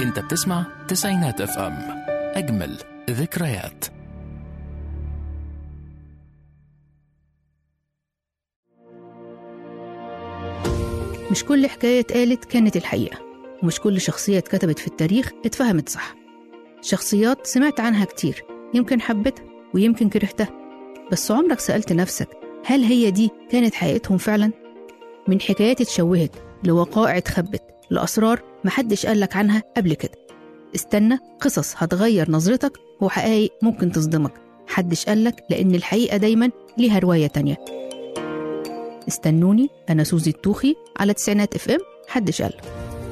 انت بتسمع تسعينات اف ام اجمل ذكريات مش كل حكاية اتقالت كانت الحقيقة ومش كل شخصية اتكتبت في التاريخ اتفهمت صح شخصيات سمعت عنها كتير يمكن حبيتها ويمكن كرهتها بس عمرك سألت نفسك هل هي دي كانت حقيقتهم فعلا؟ من حكايات اتشوهت لوقائع اتخبت لأسرار محدش قالك عنها قبل كده استنى قصص هتغير نظرتك وحقائق ممكن تصدمك حدش قالك لأن الحقيقة دايما ليها رواية تانية استنوني أنا سوزي التوخي على تسعينات اف ام حدش قال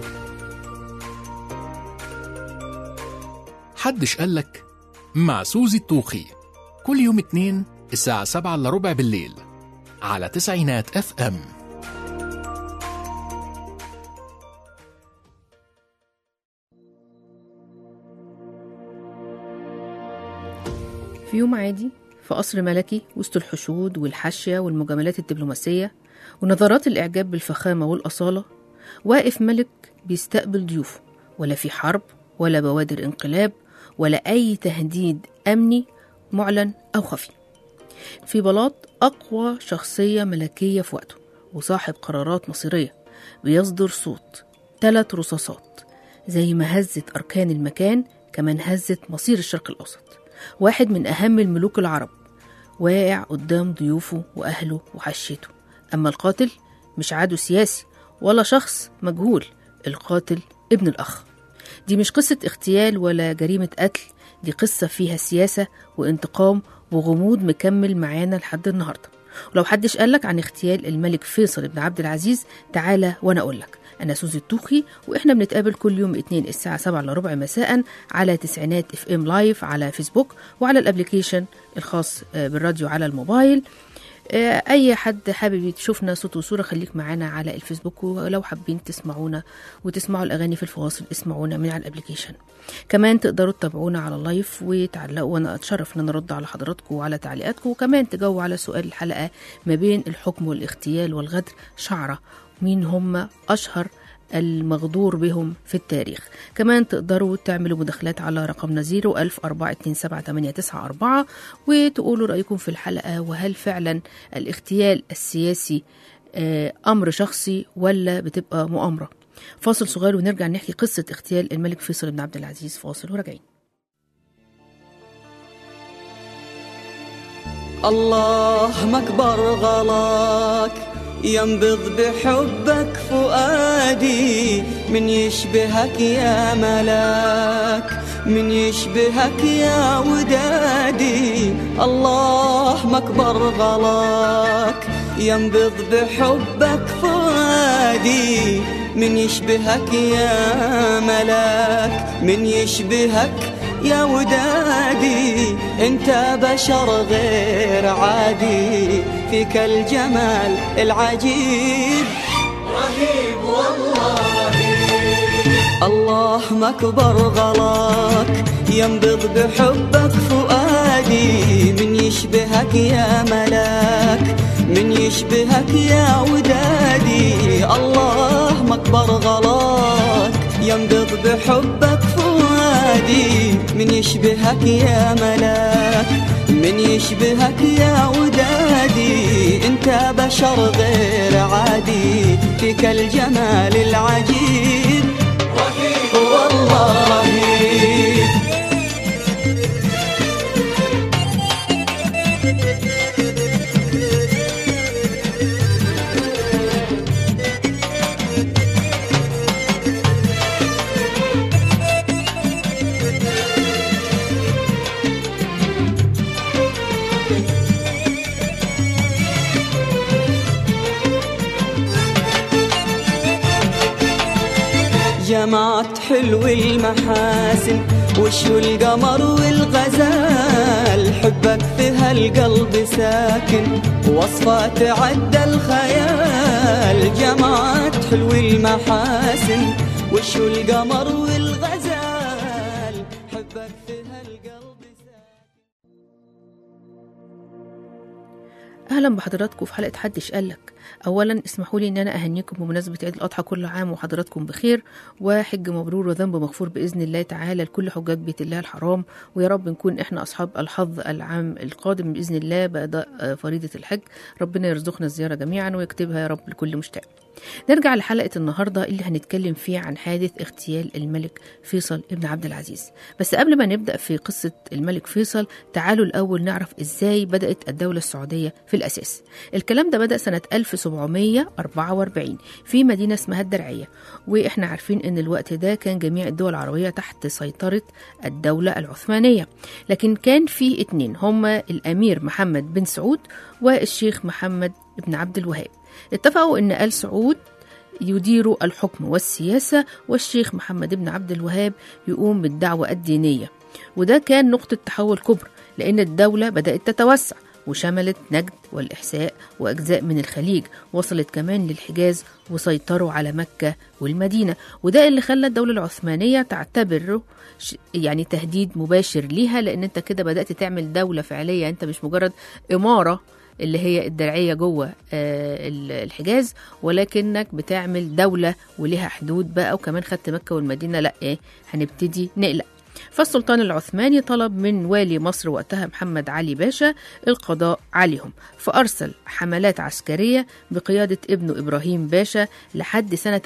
حدش قالك مع سوزي الطوخي كل يوم اتنين الساعة سبعة إلا ربع بالليل على تسعينات اف ام في يوم عادي في قصر ملكي وسط الحشود والحاشية والمجاملات الدبلوماسية ونظرات الإعجاب بالفخامة والأصالة واقف ملك بيستقبل ضيوفه ولا في حرب ولا بوادر انقلاب ولا أي تهديد أمني معلن أو خفي في بلاط أقوى شخصية ملكية في وقته وصاحب قرارات مصيرية بيصدر صوت ثلاث رصاصات زي ما هزت أركان المكان كمان هزت مصير الشرق الأوسط واحد من أهم الملوك العرب واقع قدام ضيوفه وأهله وحشيته أما القاتل مش عدو سياسي ولا شخص مجهول القاتل ابن الأخ دي مش قصة اغتيال ولا جريمة قتل دي قصة فيها سياسة وانتقام وغموض مكمل معانا لحد النهاردة ولو حدش قالك عن اغتيال الملك فيصل بن عبد العزيز تعالى وانا اقولك انا سوزي التوخي واحنا بنتقابل كل يوم اتنين الساعة سبعة الا ربع مساء على تسعينات اف ام لايف على فيسبوك وعلى الابليكيشن الخاص آه، بالراديو على الموبايل آه، اي حد حابب يشوفنا صوت وصوره خليك معانا على الفيسبوك ولو حابين تسمعونا وتسمعوا الاغاني في الفواصل اسمعونا من على الابليكيشن كمان تقدروا تتابعونا على اللايف وتعلقوا وانا اتشرف ان انا ارد على حضراتكم وعلى تعليقاتكم وكمان تجاوبوا على سؤال الحلقه ما بين الحكم والاغتيال والغدر شعره مين هم اشهر المغدور بهم في التاريخ كمان تقدروا تعملوا مداخلات على رقمنا 01000 427 وتقولوا رأيكم في الحلقة وهل فعلا الاغتيال السياسي آه، أمر شخصي ولا بتبقى مؤامرة فاصل صغير ونرجع نحكي قصة اغتيال الملك فيصل بن عبد العزيز فاصل وراجعين الله مكبر غلاك ينبض بحبك فؤادي من يشبهك يا ملاك من يشبهك يا ودادي الله مكبر غلاك ينبض بحبك فؤادي من يشبهك يا ملاك من يشبهك يا ودادي انت بشر غير عادي فيك الجمال العجيب رهيب والله الله مكبر غلاك ينبض بحبك فؤادي من يشبهك يا ملاك من يشبهك يا ودادي الله مكبر غلاك ينبض بحبك فؤادي من يشبهك يا ملاك من يشبهك يا ودادي انت بشر غير عادي فيك الجمال العجيب والله جمعت حلو المحاسن وشو القمر والغزال حبك في هالقلب ساكن وصفات عدى الخيال جمعت حلو المحاسن وشو القمر والغزال حبك في هالقلب ساكن اهلا بحضراتكم في حلقه حدش قالك اولا اسمحوا لي ان انا اهنيكم بمناسبه عيد الاضحى كل عام وحضراتكم بخير وحج مبرور وذنب مغفور باذن الله تعالى لكل حجاج بيت الله الحرام ويا رب نكون احنا اصحاب الحظ العام القادم باذن الله باداء آه، فريضه الحج ربنا يرزقنا الزياره جميعا ويكتبها يا رب لكل مشتاق نرجع لحلقة النهاردة اللي هنتكلم فيها عن حادث اغتيال الملك فيصل ابن عبد العزيز بس قبل ما نبدأ في قصة الملك فيصل تعالوا الأول نعرف إزاي بدأت الدولة السعودية في الأساس الكلام ده بدأ سنة 1744 في مدينة اسمها الدرعية وإحنا عارفين إن الوقت ده كان جميع الدول العربية تحت سيطرة الدولة العثمانية لكن كان في اتنين هما الأمير محمد بن سعود والشيخ محمد بن عبد الوهاب اتفقوا ان آل سعود يديروا الحكم والسياسة والشيخ محمد بن عبد الوهاب يقوم بالدعوة الدينية وده كان نقطة تحول كبرى لأن الدولة بدأت تتوسع وشملت نجد والإحساء وأجزاء من الخليج وصلت كمان للحجاز وسيطروا على مكة والمدينة وده اللي خلى الدولة العثمانية تعتبره ش- يعني تهديد مباشر ليها لأن أنت كده بدأت تعمل دولة فعلية أنت مش مجرد إمارة اللي هي الدرعية جوه آه، ال- الحجاز ولكنك بتعمل دولة وليها حدود بقى وكمان خدت مكة والمدينة لا ايه هنبتدي نقلق فالسلطان العثماني طلب من والي مصر وقتها محمد علي باشا القضاء عليهم فأرسل حملات عسكرية بقيادة ابنه إبراهيم باشا لحد سنة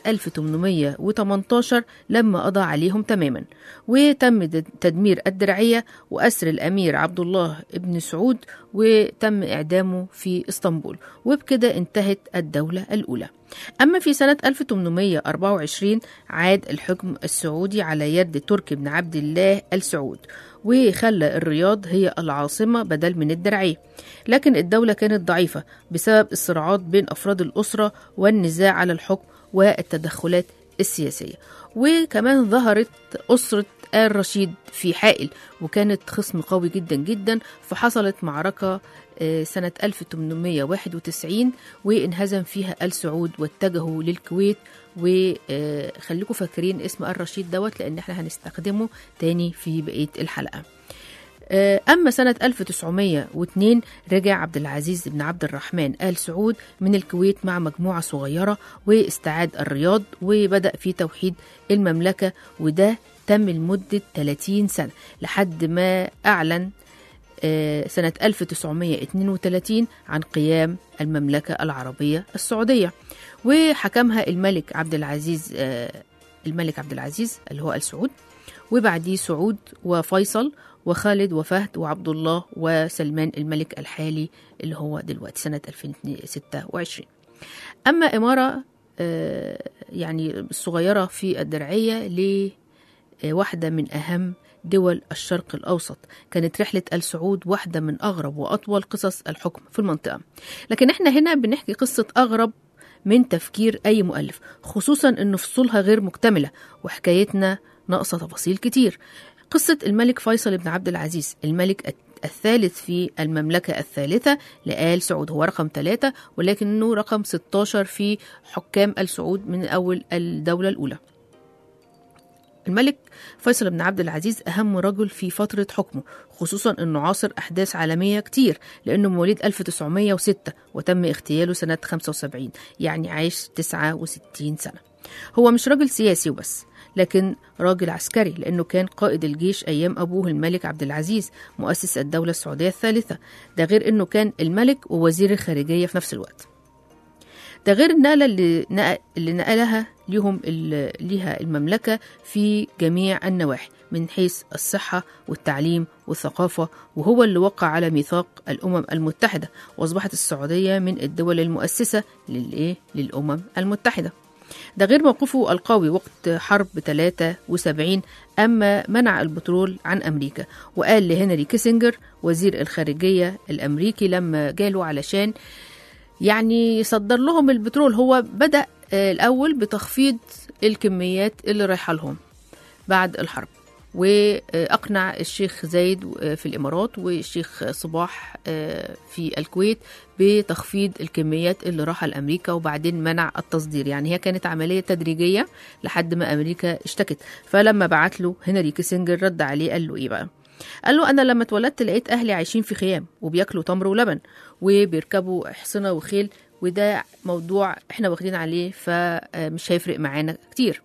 1818 لما قضى عليهم تماما وتم د- تدمير الدرعية وأسر الأمير عبد الله ابن سعود وتم إعدامه في إسطنبول وبكده انتهت الدولة الأولى أما في سنة 1824 عاد الحكم السعودي على يد تركي بن عبد الله السعود وخلى الرياض هي العاصمة بدل من الدرعية لكن الدولة كانت ضعيفة بسبب الصراعات بين أفراد الأسرة والنزاع على الحكم والتدخلات السياسية وكمان ظهرت أسرة آل رشيد في حائل وكانت خصم قوي جدا جدا فحصلت معركة آه، سنة 1891 وانهزم فيها آل سعود واتجهوا للكويت وخليكم فاكرين اسم آل رشيد دوت لأن احنا هنستخدمه تاني في بقية الحلقة آه، أما سنة 1902 رجع عبد العزيز بن عبد الرحمن آل سعود من الكويت مع مجموعة صغيرة واستعاد الرياض وبدأ في توحيد المملكة وده تم لمدة 30 سنة لحد ما أعلن آه، سنة 1932 عن قيام المملكة العربية السعودية وحكمها الملك عبد العزيز آه، الملك عبد العزيز اللي هو آل سعود وبعديه سعود وفيصل وخالد وفهد وعبد الله وسلمان الملك الحالي اللي هو دلوقتي سنة 2026 أما إمارة آه، يعني الصغيرة في الدرعية لواحدة من أهم دول الشرق الأوسط كانت رحلة آل سعود واحدة من أغرب وأطول قصص الحكم في المنطقة لكن احنا هنا بنحكي قصة أغرب من تفكير أي مؤلف خصوصا أن فصولها غير مكتملة وحكايتنا ناقصة تفاصيل كتير قصة الملك فيصل بن عبد العزيز الملك الثالث في المملكة الثالثة لآل سعود هو رقم ثلاثة ولكنه رقم 16 في حكام آل سعود من أول الدولة الأولى الملك فيصل بن عبد العزيز أهم رجل في فترة حكمه خصوصا أنه عاصر أحداث عالمية كتير لأنه مواليد 1906 وتم اغتياله سنة 75 يعني عايش 69 سنة هو مش راجل سياسي وبس لكن راجل عسكري لأنه كان قائد الجيش أيام أبوه الملك عبد العزيز مؤسس الدولة السعودية الثالثة ده غير أنه كان الملك ووزير الخارجية في نفس الوقت ده غير النقلة اللي, نقل اللي نقلها ليهم ال- ليها المملكة في جميع النواحي من حيث الصحة والتعليم والثقافة وهو اللي وقع على ميثاق الأمم المتحدة وأصبحت السعودية من الدول المؤسسة للإيه؟ للأمم المتحدة ده غير موقفه القوي وقت حرب 73 أما منع البترول عن أمريكا وقال لهنري كيسنجر وزير الخارجية الأمريكي لما جاله علشان يعني يصدر لهم البترول هو بدأ آه، الأول بتخفيض الكميات اللي رايحة لهم بعد الحرب وأقنع الشيخ زايد آه، في الإمارات والشيخ صباح آه، في الكويت بتخفيض الكميات اللي راحة لأمريكا وبعدين منع التصدير يعني هي كانت عملية تدريجية لحد ما أمريكا اشتكت فلما بعت له هنري كيسنجر رد عليه قال له إيه بقى قال له أنا لما اتولدت لقيت أهلي عايشين في خيام وبياكلوا تمر ولبن وبيركبوا حصنة وخيل وده موضوع احنا واخدين عليه فمش هيفرق معانا كتير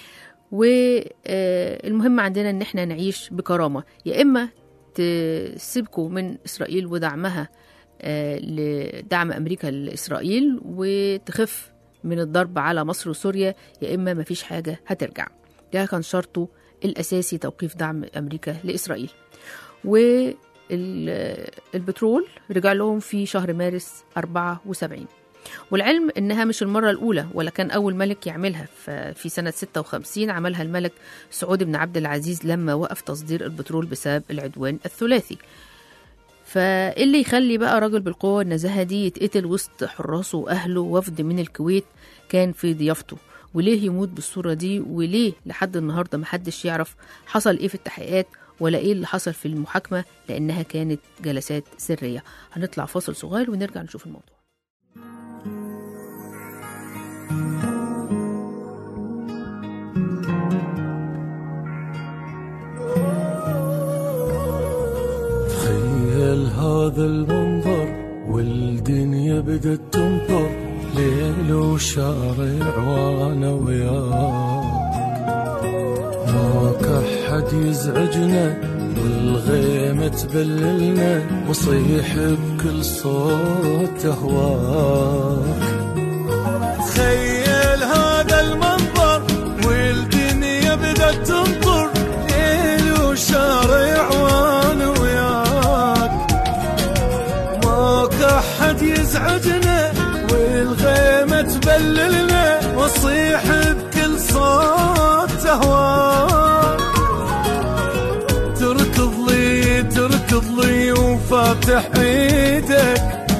والمهم عندنا ان احنا نعيش بكرامه يا اما تسيبكوا من اسرائيل ودعمها آه، لدعم امريكا لاسرائيل وتخف من الضرب على مصر وسوريا يا اما مفيش حاجه هترجع ده كان شرطه الاساسي توقيف دعم امريكا لاسرائيل والبترول رجع لهم في شهر مارس 74 والعلم انها مش المره الاولى ولا كان اول ملك يعملها ف- في سنه 56 عملها الملك سعود بن عبد العزيز لما وقف تصدير البترول بسبب العدوان الثلاثي فايه اللي يخلي بقى راجل بالقوه النزاهه دي يتقتل وسط حراسه واهله وفد من الكويت كان في ضيافته وليه يموت بالصوره دي وليه لحد النهارده محدش يعرف حصل ايه في التحقيقات ولا ايه اللي حصل في المحاكمه لانها كانت جلسات سريه هنطلع فاصل صغير ونرجع نشوف الموضوع تخيل هذا المنظر والدنيا بدت تمطر ليل وشارع وانا وياك ماك احد يزعجنا والغيمة تبللنا وصيح بكل صوت اهواك تخيل هذا المنظر والدنيا بدت تمطر ليل وشارع وانا وياك ماك احد يزعجنا والغيمة تبللنا وصيح بكل صوت اهواك تركض لي تركض لي وفاتح ايدك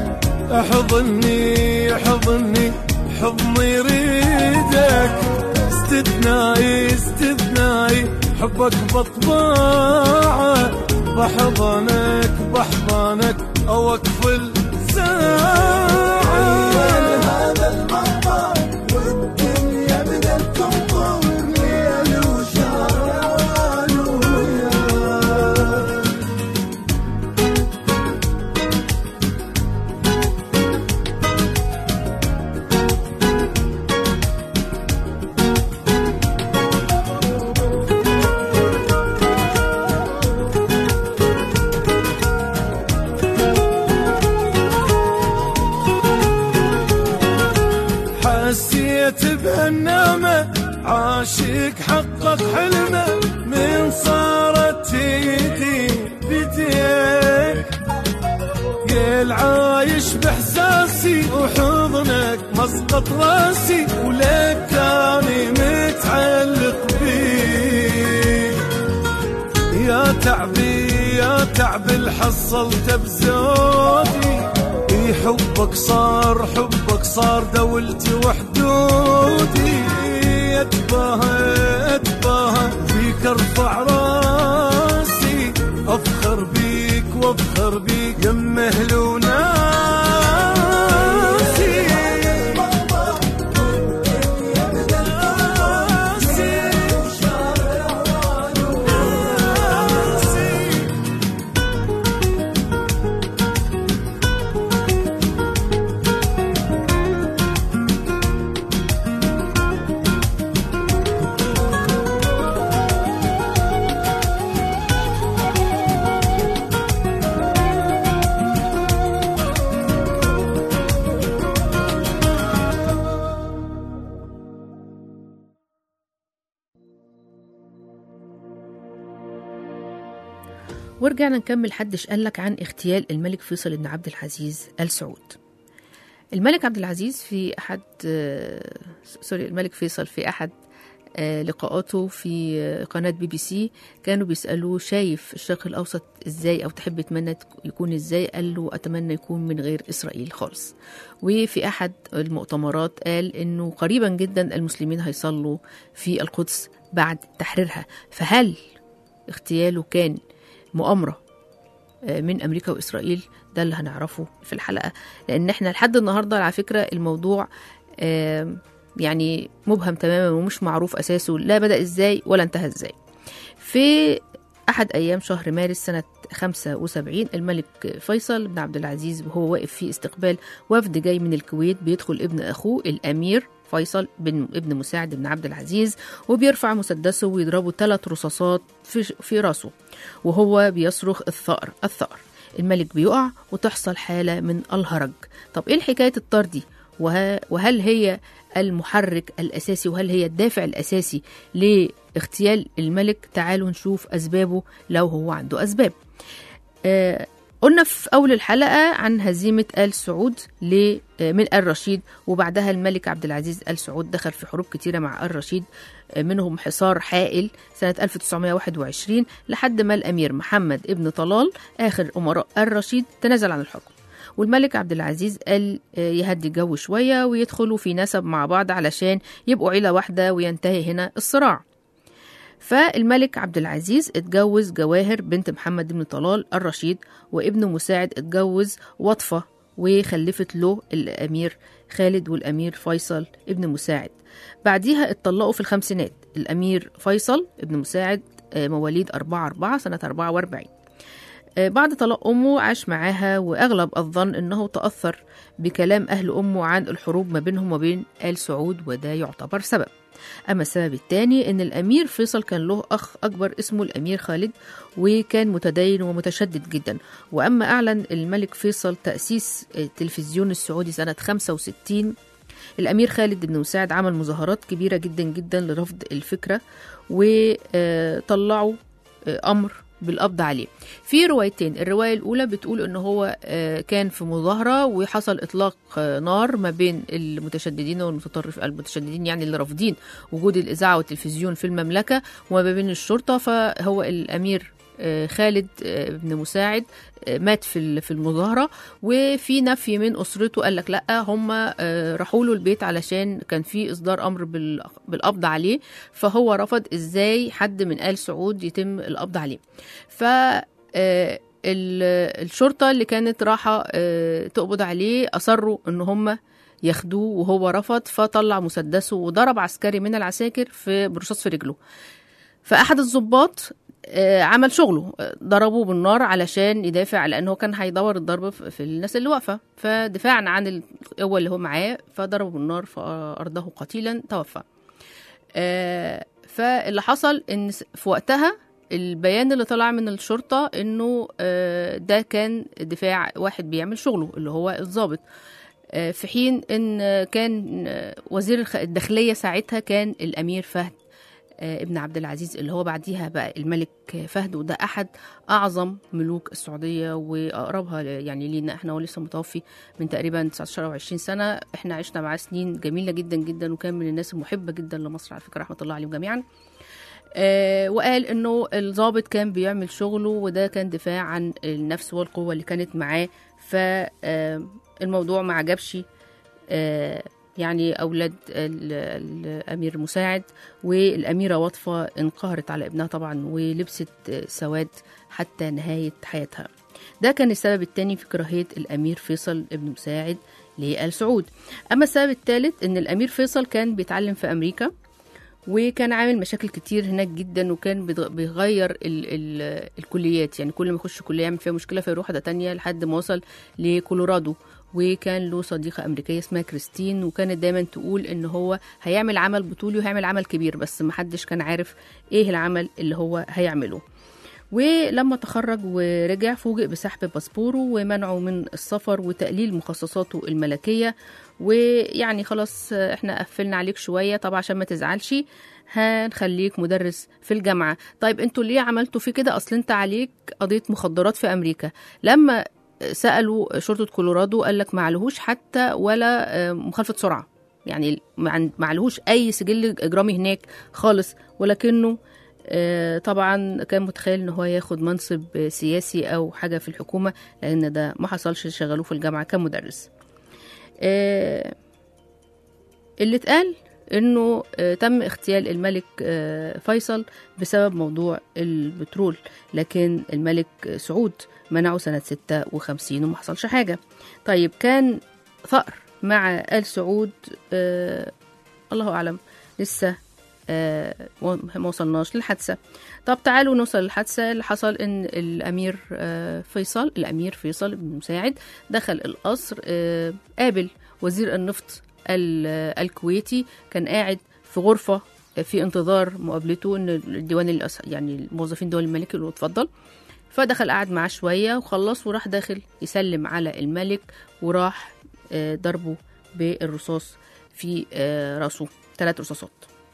احضني احضني حضني يريدك استثنائي استثنائي حبك بطباعه بحضنك بحضنك اوقف الساعه هذا المنظر والدنيا بدت تمطر ليل وشارع وياك حسيت بهالنعمة عاشق حقق حلمه من صارت ايدي بديك قال عايش باحساسي وحضنك مسقط راسي ولك كاني متعلق بيك يا تعبي يا تعب اللي حصلته بزودي اي حبك صار حبك صار دولتي وحدودي اتباهى اتباهى فيك ارفع راسي افخر بيك وافخر بيك يم اهل وناسي ورجعنا نكمل حدش قالك عن اغتيال الملك فيصل بن عبد العزيز آل سعود الملك عبد العزيز في أحد آه، سوري الملك فيصل في أحد آه، لقاءاته في آه، قناة بي بي سي كانوا بيسألوه شايف الشرق الأوسط إزاي أو تحب تتمنى تك- يكون إزاي قال له أتمنى يكون من غير إسرائيل خالص وفي أحد المؤتمرات قال إنه قريبا جدا المسلمين هيصلوا في القدس بعد تحريرها فهل اغتياله كان مؤامرة آه، من أمريكا وإسرائيل ده اللي هنعرفه في الحلقة لأن احنا لحد النهاردة على فكرة الموضوع آم، يعني مبهم تماما ومش معروف أساسه لا بدأ إزاي ولا انتهى إزاي في أحد أيام شهر مارس سنة 75 الملك فيصل بن عبد العزيز وهو واقف في استقبال وفد جاي من الكويت بيدخل ابن أخوه الأمير فيصل بن ابن مساعد بن عبد العزيز وبيرفع مسدسه ويضربه ثلاث رصاصات في, في راسه وهو بيصرخ الثأر الثأر الملك بيقع وتحصل حالة من الهرج طب ايه الحكاية الطار دي وه- وهل هي المحرك الأساسي وهل هي الدافع الأساسي لاغتيال الملك تعالوا نشوف أسبابه لو هو عنده أسباب آه، قلنا في أول الحلقة عن هزيمة آل سعود ل- آه، من آل رشيد وبعدها الملك عبد العزيز آل سعود دخل في حروب كتيرة مع آل رشيد آه، منهم حصار حائل سنة 1921 لحد ما الأمير محمد ابن طلال آخر أمراء آل رشيد تنازل عن الحكم والملك عبد العزيز قال آه، يهدي الجو شوية ويدخلوا في نسب مع بعض علشان يبقوا عيلة واحدة وينتهي هنا الصراع فالملك عبد العزيز اتجوز جواهر بنت محمد بن طلال الرشيد وابنه مساعد اتجوز وطفة وخلفت له الأمير خالد والأمير فيصل ابن مساعد بعديها اتطلقوا في الخمسينات الأمير فيصل ابن مساعد آه، مواليد 4 4 سنة 44 آه، بعد طلاق أمه عاش معاها وأغلب الظن أنه تأثر بكلام أهل أمه عن الحروب ما بينهم وبين آل سعود وده يعتبر سبب أما السبب الثاني أن الأمير فيصل كان له أخ أكبر اسمه الأمير خالد وكان متدين ومتشدد جدا وأما أعلن الملك فيصل تأسيس التلفزيون السعودي سنة 65 الأمير خالد بن مساعد عمل مظاهرات كبيرة جدا جدا لرفض الفكرة وطلعوا أمر بالقبض عليه في روايتين الرواية الأولى بتقول أنه هو آه، كان في مظاهرة وحصل إطلاق آه، نار ما بين المتشددين والمتطرف المتشددين يعني اللي رافضين وجود الإذاعة والتلفزيون في المملكة وما بين الشرطة فهو الأمير آه، خالد آه، بن مساعد آه، مات في ال- في المظاهرة وفي نفي من أسرته قال لك لا هم آه، راحوا له البيت علشان كان في إصدار أمر بال- بالقبض عليه فهو رفض إزاي حد من آل سعود يتم القبض عليه ف آه، ال- الشرطة اللي كانت راحة آه، تقبض عليه أصروا إن هم ياخدوه وهو رفض فطلع مسدسه وضرب عسكري من العساكر في برصاص في رجله فأحد الضباط آه، عمل شغله آه، ضربه بالنار علشان يدافع لأنه كان هيدور الضرب في في الناس اللي واقفة فدفاعا عن القوة اللي هو معاه فضربه بالنار فأرضه قتيلا توفى آه، فاللي حصل ان س- في وقتها البيان اللي طلع من الشرطة انه آه، ده كان دفاع واحد بيعمل شغله اللي هو الضابط آه، في حين ان آه، كان آه، وزير الخ- الداخلية ساعتها كان الامير فهد آه، ابن عبد العزيز اللي هو بعديها بقى الملك فهد وده احد اعظم ملوك السعوديه واقربها ل- يعني لينا احنا هو لسه متوفي من تقريبا 19 او 20 سنه احنا عشنا معاه سنين جميله جدا جدا وكان من الناس المحبه جدا لمصر على فكره رحمه الله عليهم جميعا آه، وقال انه الضابط كان بيعمل شغله وده كان دفاع عن النفس والقوه اللي كانت معاه فالموضوع ما عجبش آه، يعني اولاد ال- الامير مساعد والاميره وطفه انقهرت على ابنها طبعا ولبست آه، سواد حتى نهايه حياتها ده كان السبب الثاني في كراهيه الامير فيصل ابن مساعد لآل سعود اما السبب الثالث ان الامير فيصل كان بيتعلم في امريكا وكان عامل مشاكل كتير هناك جدا وكان بيض- بيغير ال ال الكليات يعني كل ما يخش كلية يعمل فيها مشكلة فيروح واحدة تانية لحد ما وصل لكولورادو وكان له صديقة أمريكية اسمها كريستين وكانت دايما تقول إن هو هيعمل عمل بطولي وهيعمل عمل كبير بس محدش كان عارف إيه العمل اللي هو هيعمله ولما تخرج ورجع فوجئ بسحب باسبوره ومنعه من السفر وتقليل مخصصاته الملكية ويعني خلاص احنا قفلنا عليك شوية طبعا عشان ما تزعلش هنخليك مدرس في الجامعة طيب انتوا ليه عملتوا في كده اصل انت عليك قضية مخدرات في امريكا لما سألوا شرطة كولورادو قال لك معلهوش حتى ولا آه، مخالفة سرعة يعني ما معلهوش اي سجل اجرامي هناك خالص ولكنه آه، طبعا كان متخيل ان هو ياخد منصب سياسي او حاجه في الحكومه لان ده ما حصلش شغلوه في الجامعه كمدرس آه، اللي اتقال انه آه، تم اغتيال الملك آه، فيصل بسبب موضوع البترول لكن الملك سعود منعه سنة 56 وما حصلش حاجة طيب كان ثأر مع آل سعود آه الله أعلم لسه آه، ما وصلناش للحادثة طب تعالوا نوصل للحادثة اللي حصل ان الامير آه، فيصل الامير فيصل بن مساعد دخل القصر آه، قابل وزير النفط ال- الكويتي كان قاعد في غرفة في انتظار مقابلته ان الديوان الأس- يعني الموظفين دول الملك اللي اتفضل فدخل قعد معاه شوية وخلص وراح داخل يسلم على الملك وراح آه، ضربه بالرصاص في آه، راسه ثلاث رصاصات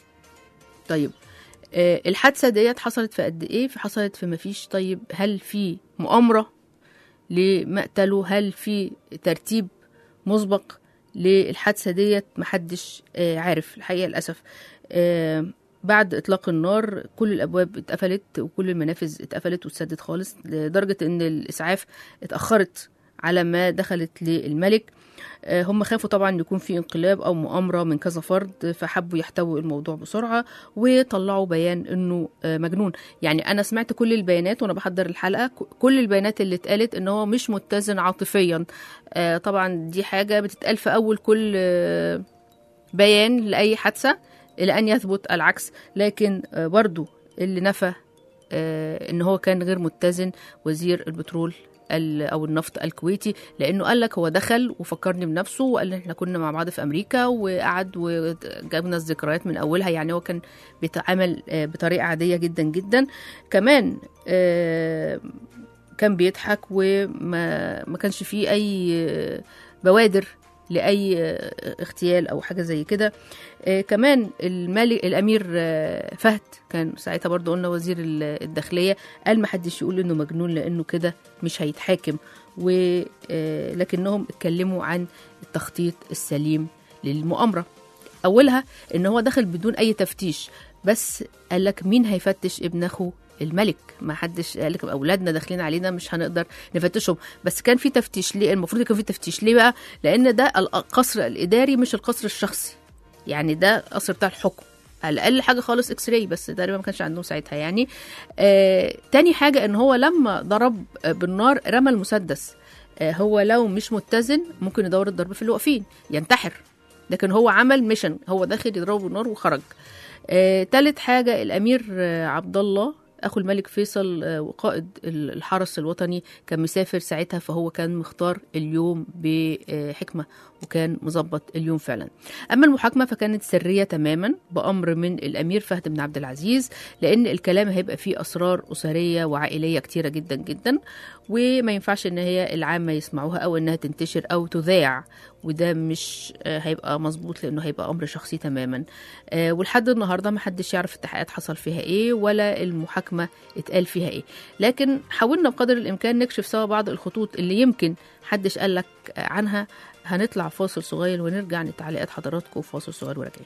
طيب آه، الحادثة ديت حصلت في قد ايه في حصلت في مفيش طيب هل في مؤامرة لمقتله هل في ترتيب مسبق للحادثة ديت محدش آه، عارف الحقيقة للأسف آه، بعد إطلاق النار كل الأبواب اتقفلت وكل المنافذ اتقفلت واتسدت خالص لدرجة إن الإسعاف اتأخرت على ما دخلت للملك آه، هم خافوا طبعا يكون في انقلاب او مؤامره من كذا فرد فحبوا يحتووا الموضوع بسرعه وطلعوا بيان انه آه، مجنون يعني انا سمعت كل البيانات وانا بحضر الحلقه ك- كل البيانات اللي اتقالت ان هو مش متزن عاطفيا آه، طبعا دي حاجه بتتقال في اول كل آه، بيان لاي حادثه الى ان يثبت العكس لكن آه، برضو اللي نفى آه، ان هو كان غير متزن وزير البترول ال- او النفط الكويتي لانه قال لك هو دخل وفكرني بنفسه وقال لي احنا كنا مع بعض في امريكا وقعد وجابنا الذكريات من اولها يعني هو كان بيتعامل آه، بطريقه عاديه جدا جدا كمان آه، كان بيضحك وما ما كانش فيه اي آه، بوادر لاي آه، اغتيال او حاجه زي كده آه، كمان الملك الامير آه، فهد كان ساعتها برضو قلنا وزير ال- الداخليه قال ما حدش يقول انه مجنون لانه كده مش هيتحاكم ولكنهم اتكلموا عن التخطيط السليم للمؤامره اولها ان هو دخل بدون اي تفتيش بس قال لك مين هيفتش ابن اخو الملك ما حدش قال لك اولادنا داخلين علينا مش هنقدر نفتشهم بس كان في تفتيش ليه المفروض يكون في تفتيش ليه بقى لان ده القصر الاداري مش القصر الشخصي يعني ده قصر بتاع الحكم على الاقل حاجه خالص اكس راي بس تقريبا ما كانش عندهم ساعتها يعني آه تاني حاجه ان هو لما ضرب آه، بالنار رمى المسدس آه هو لو مش متزن ممكن يدور الضرب في اللي واقفين ينتحر لكن هو عمل ميشن هو داخل يضربه بالنار وخرج آه، تالت حاجة الأمير آه، عبد الله أخو الملك فيصل آه، وقائد ال- الحرس الوطني كان مسافر ساعتها فهو كان مختار اليوم بحكمة وكان مظبط اليوم فعلا أما المحاكمة فكانت سرية تماما بأمر من الأمير فهد بن عبد العزيز لأن الكلام هيبقى فيه أسرار أسرية وعائلية كتيرة جدا جدا وما ينفعش إن هي العامة يسمعوها أو إنها تنتشر أو تذاع وده مش آه، هيبقى مظبوط لأنه هيبقى أمر شخصي تماما آه، ولحد النهارده ما حدش يعرف التحقيقات حصل فيها ايه ولا المحاكمه اتقال فيها ايه لكن حاولنا بقدر الامكان نكشف سوا بعض الخطوط اللي يمكن حدش قال لك عنها هنطلع فاصل صغير ونرجع لتعليقات حضراتكم فاصل صغير وراجعين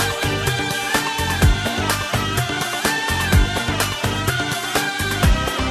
Thank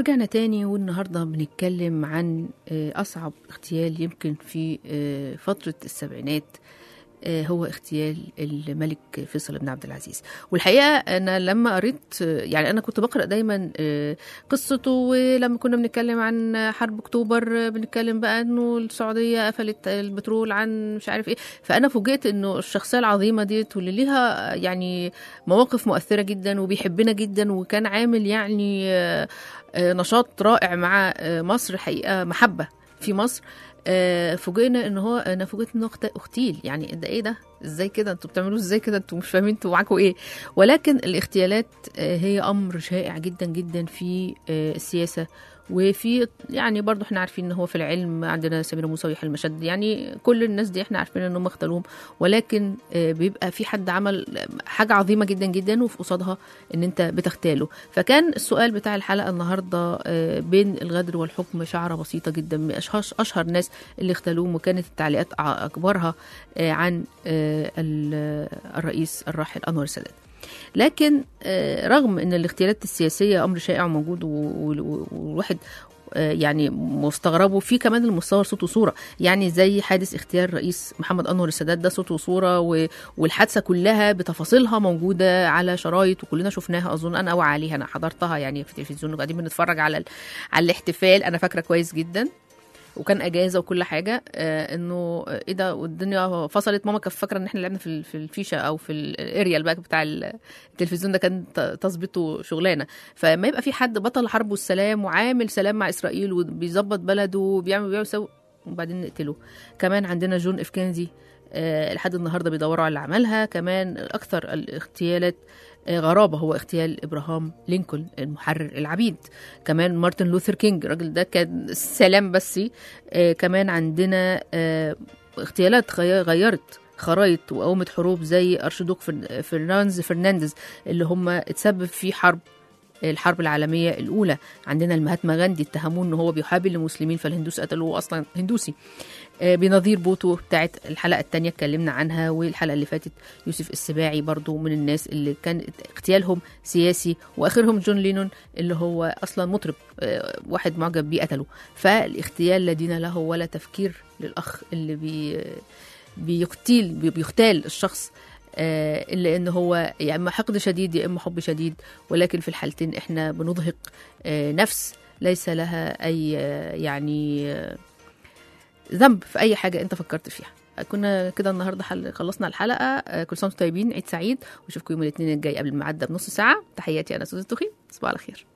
ورجعنا تاني والنهارده بنتكلم عن آه، أصعب اغتيال يمكن في آه، فترة السبعينات آه، هو اغتيال الملك فيصل بن عبد العزيز والحقيقه انا لما قريت آه، يعني انا كنت بقرا دايما آه، قصته ولما كنا بنتكلم عن حرب اكتوبر آه، بنتكلم بقى انه السعوديه قفلت البترول عن مش عارف ايه فانا فوجئت انه الشخصيه العظيمه ديت واللي ليها يعني مواقف مؤثره جدا وبيحبنا جدا وكان عامل يعني آه، آه، نشاط رائع مع آه، مصر حقيقه محبه في مصر آه، فوجئنا ان هو انا فوجئت انه اخت- اغتيل يعني ده ايه ده ازاي كده انتوا بتعملوه ازاي كده انتوا مش فاهمين انتوا معاكم ايه ولكن الاغتيالات آه، هي امر شائع جدا جدا في آه، السياسه وفي يعني برضو احنا عارفين ان هو في العلم عندنا سمير موسى ويحيى المشد يعني كل الناس دي احنا عارفين ان هم اختلوهم ولكن آه، بيبقى في حد عمل حاجه عظيمه جدا جدا وفي قصادها ان انت بتغتاله فكان السؤال بتاع الحلقه النهارده آه، بين الغدر والحكم شعره بسيطه جدا من اشهر اشهر ناس اللي اختلوهم وكانت التعليقات ع- اكبرها آه، عن آه، ال- الرئيس الراحل انور السادات لكن آه، رغم ان الاغتيالات السياسيه امر شائع وموجود و- و- والواحد آه، يعني مستغربه في كمان المصور صوت وصوره يعني زي حادث اغتيال الرئيس محمد انور السادات ده صوت وصوره و- والحادثه كلها بتفاصيلها موجوده على شرايط وكلنا شفناها اظن انا اوعى عليها انا حضرتها يعني في التلفزيون وقاعدين بنتفرج على ال- على الاحتفال انا فاكره كويس جدا وكان اجازه وكل حاجه آه انه آه، ايه ده والدنيا فصلت ماما كانت فاكره ان احنا لعبنا في ال- في الفيشه او في الاريال بقى بتاع ال- التلفزيون ده كان ت- تظبيطه شغلانه فما يبقى في حد بطل حرب والسلام وعامل سلام مع اسرائيل وبيظبط بلده وبيعمل بيعمل يسوي وبعدين نقتله كمان عندنا جون اف كينيدي آه لحد النهارده بيدوروا على اللي عملها كمان اكثر الاغتيالات آه، غرابه هو اغتيال ابراهام لينكولن المحرر العبيد كمان مارتن لوثر كينج الراجل ده كان سلام بس آه كمان عندنا آه اغتيالات غي- غيرت خرايط وقومة حروب زي أرشدوك فر- فرناندز فرنانديز اللي هم اتسبب في حرب الحرب العالمية الأولى عندنا المهاتما غاندي اتهموه إن هو بيحابل المسلمين فالهندوس قتلوه هو أصلا هندوسي آه، بنظير بوتو بتاعت الحلقة التانية اتكلمنا عنها والحلقة اللي فاتت يوسف السباعي برضو من الناس اللي كان اغتيالهم سياسي وآخرهم جون لينون اللي هو أصلا مطرب آه، واحد معجب بيه قتله فالاغتيال لا دين له ولا تفكير للأخ اللي بي بيقتيل بي- بيغتال الشخص آه، الا ان هو يا اما حقد شديد يا اما حب شديد ولكن في الحالتين احنا بنضهق آه، نفس ليس لها اي آه، يعني آه، ذنب في اي حاجه انت فكرت فيها كنا كده النهارده حل... خلصنا الحلقه آه، كل سنه وانتم طيبين عيد سعيد واشوفكم يوم الاثنين الجاي قبل الميعاد ده بنص ساعه تحياتي انا سوزي التخي تصبحوا على خير